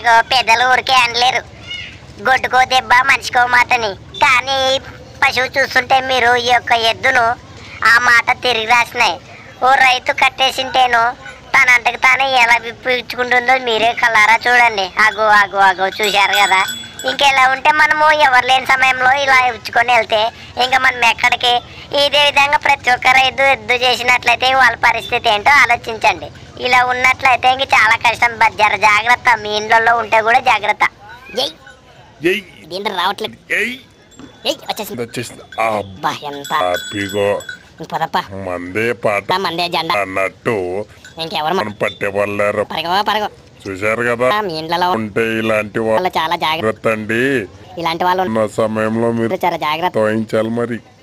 అగో పెద్దలు ఊరికే అనలేరు గొడ్డుకో దెబ్బ మనిషికో మాటని కానీ పశువు చూస్తుంటే మీరు ఈ యొక్క ఎద్దును ఆ మాట తిరిగి రాసినాయి ఓ రైతు కట్టేసింటేను తనంతకు తానే ఎలా విప్పించుకుంటుందో మీరే కలారా చూడండి అగో అగో అగో చూశారు కదా ఇంకెలా ఉంటే మనము ఎవరు లేని సమయంలో ఇలా ఇచ్చుకొని వెళ్తే ఇంకా మనం ఎక్కడికి ఇదే విధంగా ప్రతి ఒక్క రైతు ఎద్దు చేసినట్లయితే వాళ్ళ పరిస్థితి ఏంటో ఆలోచించండి ఇలా ఉన్నట్లయితే ఇంక చాలా కష్టం బ- జర జాగ్రత్త మీ ఇండ్లలో ఉంటే కూడా జాగ్రత్త జై ఎయ్ దీంట్లో రావట్లేదు ఎయ్ ఏయ్ వచ్చేసింది వచ్చేసింది అబ్బా ఎంత హ్యాపీగో పదప్ప మందే పాట మందే జెండా అన్నట్టు ఇంకెవరు మనం పట్టే వాళ్ళారు పరగవా పరగ చూశారు కదా మీ ఇండ్లలో ఉంటే ఇలాంటి వాళ్ళు చాలా జాగ్రత్త జాగ్రత్త అండి ఇలాంటి వాళ్ళు ఉన్న సమయంలో మీరు చాలా జాగ్రత్త తోయించాలి మరి